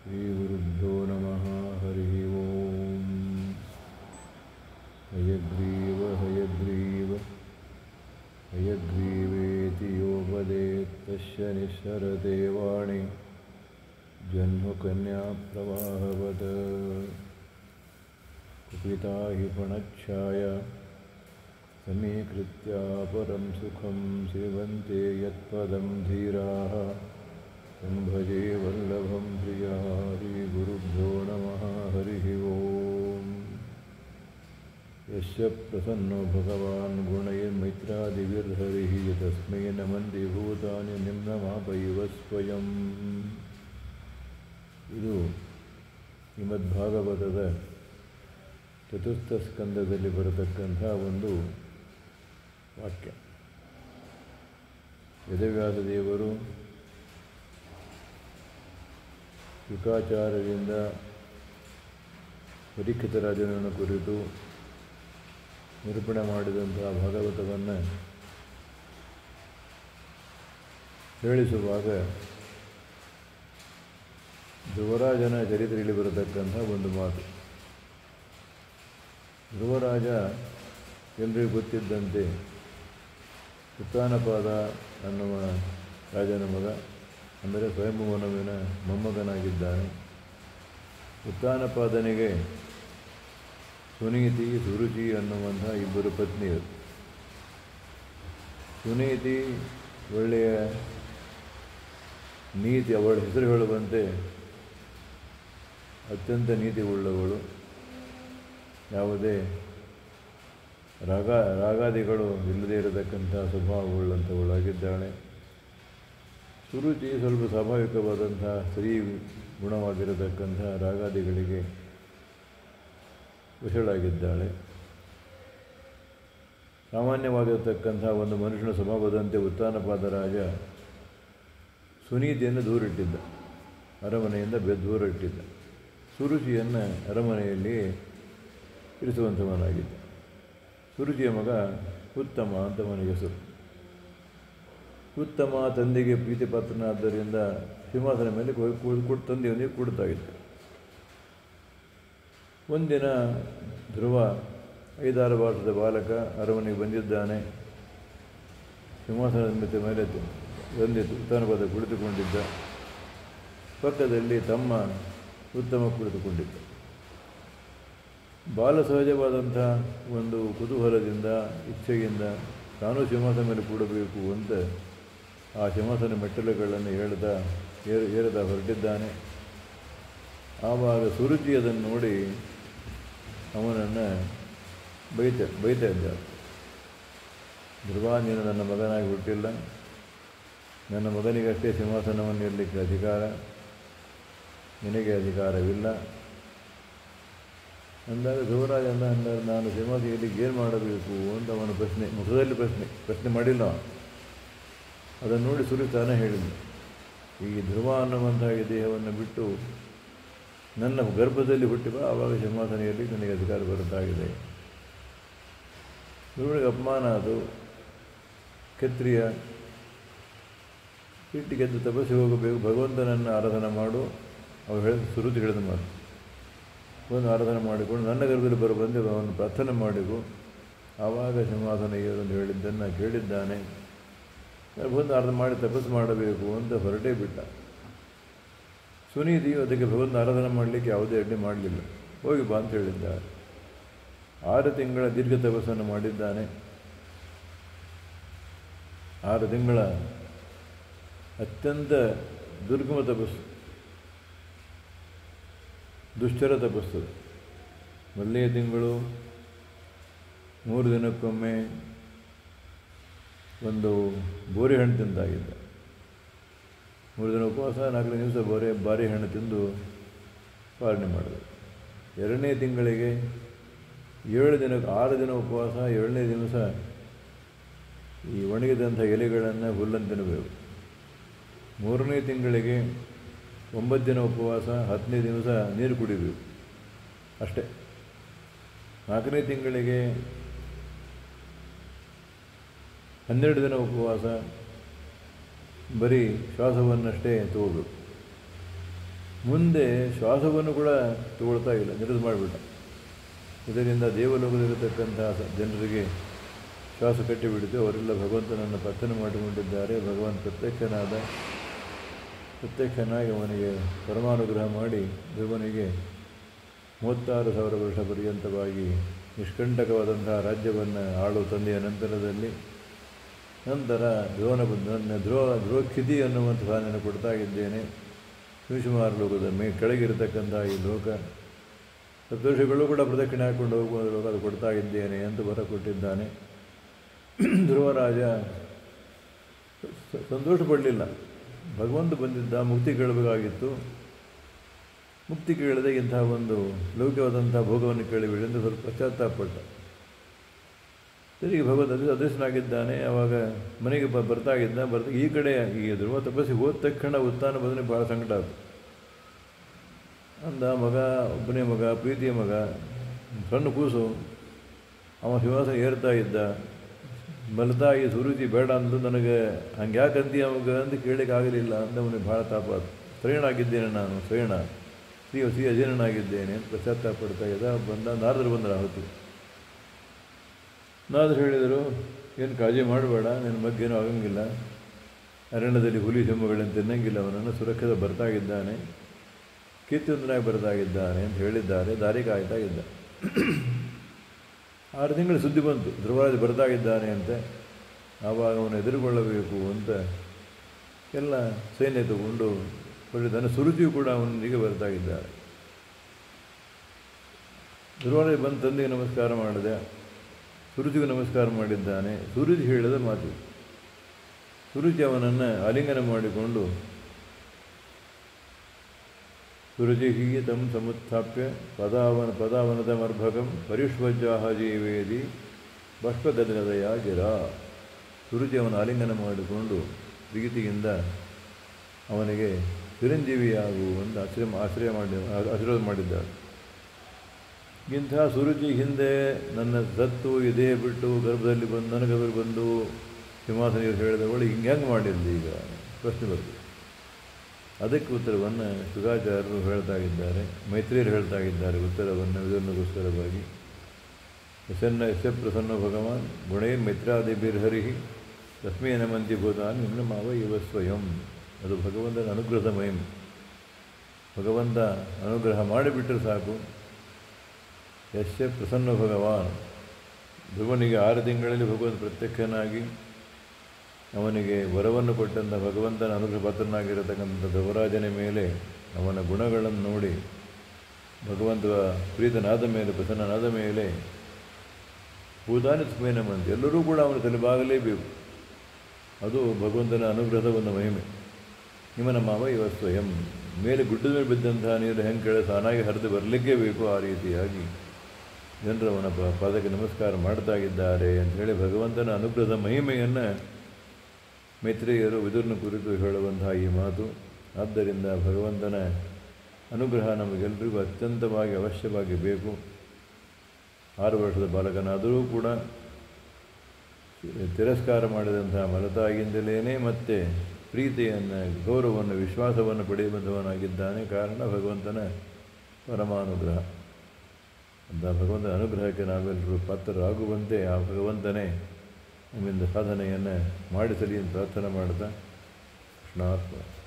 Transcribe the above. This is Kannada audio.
श्रीगुरुभ्यो नमः हरिः ओम् हयग्रीव हयग्रीव हयग्रीवेति यो वदेत्तस्य निःसरते वाणि जह्नुकन्याप्रवाहवत् कुपिता हि फणच्छाय समीकृत्या परं सुखं सेवन्ते यत्पदं धीराः तं भजे वल्लभं प्रिया हरिगुरुभ्यो नमः हरिः ओम् यस्य प्रसन्नो भगवान् गुणैर्मैत्रादिभिर्हरिः तस्मै नमन्ति भूतानि निम्नमापैव ಸ್ವಯಂ ಇದು ಶ್ರೀಮದ್ಭಾಗವತದ ಚತುರ್ಥ ಸ್ಕಂದದಲ್ಲಿ ಬರತಕ್ಕಂಥ ಒಂದು ವಾಕ್ಯ ವೇದವ್ಯಾಸ ದೇವರು ಶುಕಾಚಾರ್ಯರಿಂದ ಪರೀಕ್ಷಿತ ರಾಜನನ್ನು ಕುರಿತು ನಿರೂಪಣೆ ಮಾಡಿದಂತಹ ಭಾಗವತವನ್ನು ಹೇಳಿಸುವಾಗ ಧ್ರುವರಾಜನ ಚರಿತ್ರೆಯಲ್ಲಿ ಬರತಕ್ಕಂಥ ಒಂದು ಮಾತು ಧ್ರುವರಾಜ ಎಲ್ಲರಿಗೂ ಗೊತ್ತಿದ್ದಂತೆ ಉತ್ತಾನಪಾದ ಅನ್ನುವ ರಾಜನ ಮಗ ಅಂದರೆ ಸ್ವಯಂಭುವನವಿನ ಮೊಮ್ಮಗನಾಗಿದ್ದಾನೆ ಉತ್ತಾನಪಾದನಿಗೆ ಸುನೀತಿ ಸುರುಚಿ ಅನ್ನುವಂಥ ಇಬ್ಬರು ಪತ್ನಿಯರು ಸುನೀತಿ ಒಳ್ಳೆಯ ನೀತಿ ಅವಳ ಹೆಸರು ಹೇಳುವಂತೆ ಅತ್ಯಂತ ನೀತಿ ಉಳ್ಳವಳು ಯಾವುದೇ ರಾಗ ರಾಗಾದಿಗಳು ಇಲ್ಲದೇ ಇರತಕ್ಕಂಥ ಸ್ವಭಾವವುಳ್ಳಂಥವಳಾಗಿದ್ದಾಳೆ ಸುರುಚಿ ಸ್ವಲ್ಪ ಸ್ವಾಭಾವಿಕವಾದಂಥ ಸ್ತ್ರೀ ಗುಣವಾಗಿರತಕ್ಕಂಥ ರಾಗಾದಿಗಳಿಗೆ ವಶಳಾಗಿದ್ದಾಳೆ ಸಾಮಾನ್ಯವಾಗಿರತಕ್ಕಂಥ ಒಂದು ಮನುಷ್ಯನ ಸ್ವಭಾವದಂತೆ ಉತ್ತಾನಪಾದ ರಾಜ ಸುನೀತಿಯನ್ನು ದೂರಿಟ್ಟಿದ್ದ ಅರಮನೆಯಿಂದ ಬೆ ದೂರಿಟ್ಟಿದ್ದ ಸುರುಚಿಯನ್ನು ಅರಮನೆಯಲ್ಲಿ ಇರಿಸುವಂಥವನಾಗಿದ್ದ ಸುರುಚಿಯ ಮಗ ಉತ್ತಮ ಅಂತ ಅವನಿಗೆ ಹೆಸರು ಉತ್ತಮ ತಂದೆಗೆ ಪ್ರೀತಿಪಾತ್ರನಾದ್ದರಿಂದ ಸಿಂಹಾಸನ ಮೇಲೆ ಕೂಡು ತಂದೆಯೊಂದಿಗೆ ಕೂಡ್ತಾ ಇದ್ದ ಒಂದಿನ ಧ್ರುವ ಐದಾರು ವರ್ಷದ ಬಾಲಕ ಅರಮನೆಗೆ ಬಂದಿದ್ದಾನೆ ಸಿಂಹಾಸನದ ಮೇಲೆ ಬಂದಿತ್ತು ಉತ್ತಾನಪದ ಕುಳಿತುಕೊಂಡಿದ್ದ ಪಕ್ಕದಲ್ಲಿ ತಮ್ಮ ಉತ್ತಮ ಕುಳಿತುಕೊಂಡಿದ್ದ ಬಾಲ ಸಹಜವಾದಂಥ ಒಂದು ಕುತೂಹಲದಿಂದ ಇಚ್ಛೆಯಿಂದ ತಾನೂ ಸಿಂಹಾಸನ ಮೇಲೆ ಕೂಡಬೇಕು ಅಂತ ಆ ಸಿಂಹಾಸನ ಮೆಟ್ಟಲುಗಳನ್ನು ಏಳ್ತಾ ಏರು ಏರುತ್ತಾ ಹೊರಟಿದ್ದಾನೆ ಆವಾಗ ಸುರುಚಿ ಅದನ್ನು ನೋಡಿ ಅವನನ್ನು ಬೈತ ಬೈತಾ ಇದ್ದ ಧ್ರುವ ನೀನು ನನ್ನ ಮಗನಾಗಿ ಹುಟ್ಟಿಲ್ಲ ನನ್ನ ಮಗನಿಗಷ್ಟೇ ಸಿಂಹಾಸನವನ್ನು ಇರಲಿಕ್ಕೆ ಅಧಿಕಾರ ನಿನಗೆ ಅಧಿಕಾರವಿಲ್ಲ ಅಂದಾಗ ಧ್ರುವರಾಜ ಅಂದ ಅಂದಾಗ ನಾನು ಸಿಂಹಾಸನ ಇರಲಿಕ್ಕೆ ಏನು ಮಾಡಬೇಕು ಅಂತ ಅವನ ಪ್ರಶ್ನೆ ಮುಖದಲ್ಲಿ ಪ್ರಶ್ನೆ ಪ್ರಶ್ನೆ ಮಾಡಿಲ್ಲ ಅದನ್ನು ನೋಡಿ ಸುರಿತಾನೆ ಹೇಳಿದ ಈ ಧ್ರುವ ಅನ್ನುವಂಥ ಈ ದೇಹವನ್ನು ಬಿಟ್ಟು ನನ್ನ ಗರ್ಭದಲ್ಲಿ ಹುಟ್ಟಿಬ ಆವಾಗ ಸಿಂಹಾಸನೆಯಲ್ಲಿ ನನಗೆ ಅಧಿಕಾರ ಬರುತ್ತಾಗಿದೆ ಧ್ರುವನಿಗೆ ಅಪಮಾನ ಅದು ಕ್ಷತ್ರಿಯ ಸಿಟ್ಟಿಗೆದ್ದು ತಪಸ್ಸಿ ಹೋಗಬೇಕು ಭಗವಂತನನ್ನು ಆರಾಧನೆ ಮಾಡು ಅವ್ರು ಹೇಳಿದ ಸುರುತಿ ಹೇಳಿದ ಮಾತು ಒಂದು ಆರಾಧನೆ ಮಾಡಿಕೊಂಡು ನನ್ನ ಗರ್ಭದಲ್ಲಿ ಬರೋ ಬಂದು ಅವನು ಪ್ರಾರ್ಥನೆ ಮಾಡಿಕು ಆವಾಗ ಸಿಂಹಾಸನ ಏರೊಂದು ಹೇಳಿದ್ದನ್ನು ಕೇಳಿದ್ದಾನೆ ಬಂದು ಆರಾಧನೆ ಮಾಡಿ ತಪಸ್ಸು ಮಾಡಬೇಕು ಅಂತ ಹೊರಟೇ ಬಿಟ್ಟ ಸುನೀತಿಯು ಅದಕ್ಕೆ ಭಗವಂತ ಆರಾಧನೆ ಮಾಡಲಿಕ್ಕೆ ಯಾವುದೇ ಅಡ್ಡಿ ಮಾಡಲಿಲ್ಲ ಹೋಗಿ ಬಾ ಅಂತ ಹೇಳಿದ್ದಾರೆ ಆರು ತಿಂಗಳ ದೀರ್ಘ ತಪಸ್ಸನ್ನು ಮಾಡಿದ್ದಾನೆ ಆರು ತಿಂಗಳ ಅತ್ಯಂತ ದುರ್ಗಮ ತಪಸ್ಸು ದುಶ್ಚರ ತಪಸ್ಸು ಮೊದಲನೇ ತಿಂಗಳು ಮೂರು ದಿನಕ್ಕೊಮ್ಮೆ ಒಂದು ಬೋರಿ ಹಣ್ಣು ತಿಂದಾಗಿದ್ದ ಮೂರು ದಿನ ಉಪವಾಸ ನಾಲ್ಕನೇ ದಿವಸ ಬೋರೆ ಬಾರಿ ಹಣ್ಣು ತಿಂದು ಪಾಲನೆ ಮಾಡಿದೆ ಎರಡನೇ ತಿಂಗಳಿಗೆ ಏಳು ದಿನ ಆರು ದಿನ ಉಪವಾಸ ಏಳನೇ ದಿವಸ ಈ ಒಣಗಿದಂಥ ಎಲೆಗಳನ್ನು ಹುಲ್ಲನ್ನು ತಿನ್ನಬೇಕು ಮೂರನೇ ತಿಂಗಳಿಗೆ ಒಂಬತ್ತು ದಿನ ಉಪವಾಸ ಹತ್ತನೇ ದಿವಸ ನೀರು ಕುಡಿಬೇಕು ಅಷ್ಟೇ ನಾಲ್ಕನೇ ತಿಂಗಳಿಗೆ ಹನ್ನೆರಡು ದಿನ ಉಪವಾಸ ಬರೀ ಶ್ವಾಸವನ್ನಷ್ಟೇ ತಗೋಬೇಕು ಮುಂದೆ ಶ್ವಾಸವನ್ನು ಕೂಡ ತಗೊಳ್ತಾ ಇಲ್ಲ ನಿರದು ಮಾಡಿಬಿಟ್ಟ ಇದರಿಂದ ದೇವಲೋಕದಲ್ಲಿರತಕ್ಕಂತಹ ಸ- ಜನರಿಗೆ ಶ್ವಾಸ ಕಟ್ಟಿಬಿಡಿತು ಅವರೆಲ್ಲ ಭಗವಂತನನ್ನು ಪತ್ತನೆ ಮಾಡಿಕೊಂಡಿದ್ದಾರೆ ಭಗವಂತ ಪ್ರತ್ಯಕ್ಷನಾದ ಪ್ರತ್ಯಕ್ಷನಾಗಿ ಅವನಿಗೆ ಪರಮಾನುಗ್ರಹ ಮಾಡಿ ಧ್ರುವನಿಗೆ ಮೂವತ್ತಾರು ಸಾವಿರ ವರ್ಷ ಪರ್ಯಂತವಾಗಿ ನಿಷ್ಕಂಟಕವಾದಂತಹ ರಾಜ್ಯವನ್ನು ಆಳುವ ತಂದೆಯ ನಂತರದಲ್ಲಿ ನಂತರ ಧ್ರುವನ ನನ್ನ ಧ್ರುವ ಧ್ರುವಕ್ಷಿತಿ ಅನ್ನುವಂಥ ಸಾಧನೆಯನ್ನು ಕೊಡ್ತಾ ಇದ್ದೇನೆ ಶಿವಶುಮಾರ ಲೋಕದ ಮೇ ಕೆಳಗಿರತಕ್ಕಂತಹ ಈ ಲೋಕ ಸಪ್ತರ್ಷಿಗಳು ಕೂಡ ಪ್ರದಕ್ಷಿಣೆ ಹಾಕ್ಕೊಂಡು ಹೋಗುವ ಲೋಕ ಅದು ಕೊಡ್ತಾ ಇದ್ದೇನೆ ಅಂತ ಬರ ಕೊಟ್ಟಿದ್ದಾನೆ ಧ್ರುವರಾಜ ಸ- ಸಂತೋಷ ಪಡಲಿಲ್ಲ ಭಗವಂತ ಬಂದಿದ್ದ ಮುಕ್ತಿ ಕೇಳಬೇಕಾಗಿತ್ತು ಮುಕ್ತಿ ಕೇಳದೆ ಇಂತಹ ಒಂದು ಲೌಕಿಕವಾದಂತಹ ಭೋಗವನ್ನು ಕೇಳಿಬಿಡಿ ಎಂದು ಸ್ವಲ್ಪ ಪಶ್ಚಾತ್ತಾಪಪಟ್ಟ ಸರಿ ಭಗವಂತ ಅದೇ ಅದೃಷ್ಟನಾಗಿದ್ದಾನೆ ಆವಾಗ ಮನೆಗೆ ಬ ಬರ್ತಾ ಇದ್ದ ಬರ್ತಾ ಈ ಕಡೆ ಈ ಧ್ರುವ ತಪಸ್ಸಿಗೆ ಹೋದ ತಕ್ಷಣ ಉತ್ಥಾನ ಬಂದರೆ ಭಾಳ ಸಂಕಟ ಆಯ್ತು ಅಂದ ಮಗ ಒಬ್ಬನೇ ಮಗ ಪ್ರೀತಿಯ ಮಗ ಸಣ್ಣ ಕೂಸು ಅವ ಸಿಂಹಾಸನ ಏರ್ತಾ ಇದ್ದ ಮಲತಾಯಿ ಸುರುಚಿ ಬೇಡ ಅಂದು ನನಗೆ ಹಂಗೆ ಯಾಕೆ ಅಂತೀಯ ಅವಾಗ ಅಂತ ಕೇಳಲಿಕ್ಕೆ ಆಗಲಿಲ್ಲ ಅಂತ ಅವನಿಗೆ ಭಾಳ ತಾಪ ಆಯ್ತು ಶ್ರೇಣಾಗಿದ್ದೇನೆ ನಾನು ಶ್ರೇಣ ಶ್ರೀ ಶ್ರೀ ಅಜೀರ್ಣನಾಗಿದ್ದೇನೆ ಅಂತ ಪಶ್ಚಾತ್ತಾಪ ಪಡ್ತಾ ಇದ್ದ ಬಂದ ನಾರದರು ಬಂದರು ಹೊತ್ತು ನಾರದರು ಹೇಳಿದರು ಏನು ಕಾಳಜಿ ಮಾಡಬೇಡ ನಿನ್ನ ಬಗ್ಗೆ ಏನೂ ಆಗಂಗಿಲ್ಲ ಅರಣ್ಯದಲ್ಲಿ ಹುಲಿ ಸಿಂಹಗಳನ್ನು ತಿನ್ನಂಗಿಲ್ಲ ಅವನನ್ನು ಸುರಕ್ಷಿತ ಬರ್ತಾ ಇದ್ದಾನೆ ಕೀರ್ತಿವಂತನಾಗಿ ಬರ್ತಾ ಇದ್ದಾನೆ ಅಂತ ಹೇಳಿದ್ದಾರೆ ದಾರಿ ಕಾಯ್ತಾ ಇದ್ದ ಆರು ತಿಂಗಳು ಸುದ್ದಿ ಬಂತು ಧ್ರುವರಾಜ ಬರ್ತಾ ಇದ್ದಾನೆ ಅಂತೆ ಆವಾಗ ಅವನು ಎದುರುಗೊಳ್ಳಬೇಕು ಅಂತ ಎಲ್ಲ ಸೈನ್ಯ ತಗೊಂಡು ಹೊರಟಿದ್ದಾನೆ ಸುರುಚಿಯು ಕೂಡ ಅವನೊಂದಿಗೆ ಬರ್ತಾ ಇದ್ದಾರೆ ಧ್ರುವರಾಜ ಬಂದು ತಂದೆಗೆ ನಮಸ್ಕಾರ ಮಾಡಿದೆ ಸುರುಚಿಗೂ ನಮಸ್ಕಾರ ಮಾಡಿದ್ದಾನೆ ಸುರುಚಿ ಹೇಳಿದ ಮಾತು ಸುರುಚಿ ಅವನನ್ನು ಆಲಿಂಗನ ಮಾಡಿಕೊಂಡು ಸುರುಚಿಹಿ ತಂ ಸಮುತ್ಥಾಪ್ಯ ಪದಾವನ ಪದಾವನದ ಮರ್ಭಕಂ ಪರಿಷ್ವಜ್ಜಾಹ ಜೀವೇದಿ ಬಾಷ್ಪದನದಯ ಗಿರ ಸುರುಚಿ ಅವನ ಆಲಿಂಗನ ಮಾಡಿಕೊಂಡು ಪ್ರೀತಿಯಿಂದ ಅವನಿಗೆ ಚಿರಂಜೀವಿಯಾಗು ಅಂತ ಆಶ್ರಯ ಆಶ್ರಯ ಮಾಡಿ ಆಶೀರ್ವಾದ ಮಾಡಿದ್ದಾರೆ ಇಂಥ ಸುರುಚಿ ಹಿಂದೆ ನನ್ನ ಸತ್ತು ಇದೇ ಬಿಟ್ಟು ಗರ್ಭದಲ್ಲಿ ಬಂದು ನನ್ನ ಗರ್ಭದಲ್ಲಿ ಬಂದು ಸಿಂಹಾಸನ ಹೇಳಿದವಳು ಹಿಂಗೆ ಹೆಂಗೆ ಮಾಡಿರಲಿ ಈಗ ಪ್ರಶ್ನೆ ಬರ್ತದೆ ಅದಕ್ಕೆ ಉತ್ತರವನ್ನು ಸುಧಾಚಾರ್ಯರು ಹೇಳ್ತಾ ಇದ್ದಾರೆ ಮೈತ್ರಿಯರು ಹೇಳ್ತಾ ಇದ್ದಾರೆ ಉತ್ತರವನ್ನು ಇದನ್ನಗೋಸ್ಕರವಾಗಿ ಯಶನ್ನ ಯಶ ಪ್ರಸನ್ನ ಭಗವಾನ್ ಗುಣೈರ್ ಮೈತ್ರಾದಿಭಿರ್ಹರಿ ತಸ್ಮೇ ನಮಂತಿ ಭೂತಾನ್ ಇನ್ನು ಮಾವ ಇವ ಸ್ವಯಂ ಅದು ಭಗವಂತನ ಅನುಗ್ರಹದ ಮಹಿಮೆ ಭಗವಂತ ಅನುಗ್ರಹ ಮಾಡಿಬಿಟ್ಟರೆ ಸಾಕು ಯಶ್ಯ ಪ್ರಸನ್ನ ಭಗವಾನ್ ಧ್ರುವನಿಗೆ ಆರು ತಿಂಗಳಲ್ಲಿ ಭಗವಂತ ಪ್ರತ್ಯಕ್ಷನಾಗಿ ಅವನಿಗೆ ವರವನ್ನು ಕೊಟ್ಟಂಥ ಭಗವಂತನ ಅನುಗ್ರಹ ಪಾತ್ರನಾಗಿರತಕ್ಕಂಥ ಧ್ರುವರಾಜನ ಮೇಲೆ ಅವನ ಗುಣಗಳನ್ನು ನೋಡಿ ಭಗವಂತ ಪ್ರೀತನಾದ ಮೇಲೆ ಪ್ರಸನ್ನನಾದ ಮೇಲೆ ಭೂತಾನಿ ಸ್ಮೇನಮಂತ ಎಲ್ಲರೂ ಕೂಡ ಅವನ ತಲೆಬಾಗಲೇಬೇಕು ಅದು ಭಗವಂತನ ಅನುಗ್ರಹದ ಒಂದು ಮಹಿಮೆ ನಿಮ್ಮನ ಮಾವ ಇವ ಸ್ವಯಂ ಮೇಲೆ ಗುಡ್ಡದ ಮೇಲೆ ಬಿದ್ದಂತಹ ನೀರು ಹೆಂಗೆ ಕೆಳ ಸಾನಾಗಿ ಹರಿದು ಬರಲಿಕ್ಕೇ ಬೇಕು ಆ ರೀತಿಯಾಗಿ ಜನರು ಅವನ ಪ- ಪಾದಕ್ಕೆ ನಮಸ್ಕಾರ ಮಾಡ್ತಾ ಇದ್ದಾರೆ ಅಂತ ಹೇಳಿ ಭಗವಂತನ ಅನುಗ್ರಹದ ಮಹಿಮೆಯನ್ನು ಮೈತ್ರೇಯರು ವಿದುರ್ನ ಕುರಿತು ಹೇಳುವಂತಹ ಈ ಮಾತು ಆದ್ದರಿಂದ ಭಗವಂತನ ಅನುಗ್ರಹ ನಮಗೆಲ್ಲರಿಗೂ ಅತ್ಯಂತವಾಗಿ ಅವಶ್ಯವಾಗಿ ಬೇಕು ಆರು ವರ್ಷದ ಬಾಲಕನಾದರೂ ಕೂಡ ತಿರಸ್ಕಾರ ಮಾಡಿದಂತಹ ಮಲತಾಗಿಂದಲೇ ಮತ್ತೆ ಪ್ರೀತಿಯನ್ನು ಗೌರವವನ್ನು ವಿಶ್ವಾಸವನ್ನು ಪಡೆಯುವಂಥವನಾಗಿದ್ದಾನೆ ಕಾರಣ ಭಗವಂತನ ಪರಮಾನುಗ್ರಹ ಅಂತ ಭಗವಂತನ ಅನುಗ್ರಹಕ್ಕೆ ನಾವೆಲ್ಲರೂ ಪಾತ್ರರಾಗುವಂತೆ ಆ ಭಗವಂತನೇ ನಮ್ಮಿಂದ ಸಾಧನೆಯನ್ನು ಮಾಡಿಸಲಿ ಅಂತ ಪ್ರಾರ್ಥನೆ ಮಾಡ್ತಾ ಕೃಷ್ಣಾರ್ಪಣ